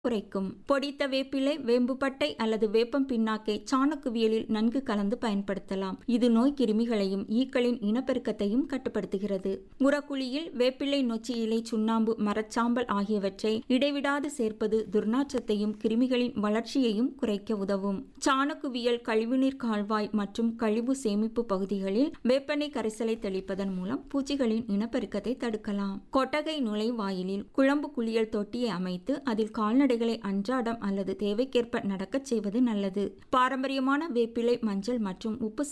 குறைக்கும் பொடித்த வேப்பிலை வேம்புப்பட்டை அல்லது வேப்பம் பின்னாக்கை சாணக்குவியலில் நன்கு கலந்து பயன்படுத்தலாம் இது நோய் கிருமிகளையும் ஈக்களின் இனப்பெருக்கத்தையும் கட்டுப்படுத்துகிறது உரக்குழியில் வேப்பிலை நொச்சி இலை சுண்ணாம்பு மரச்சாம்பல் ஆகியவற்றை இடைவிடாது சேர்ப்பது துர்நாற்றத்தையும் கிருமிகளின் வளர்ச்சியையும் குறைக்க உதவும் சாணக்குவியல் கழிவுநீர் கால்வாய் மற்றும் கழிவு சேமிப்பு பகுதிகளில் வேப்பெண்ணெய் கரைசலை தெளிப்பதன் மூலம் பூச்சிகளின் இனப்பெருக்கத்தை தடுக்கலாம் கொட்டகை நுழைவாயிலில் குழம்பு குளியல் தொட்டியை அமைத்து அதில் கால்நடைகளை அன்றாடம் அல்லது தேவைக்கேற்ப நடக்கச் செய்வது நல்லது பாரம்பரியமான வேப்பிலை மஞ்சள் மற்றும் உப்பு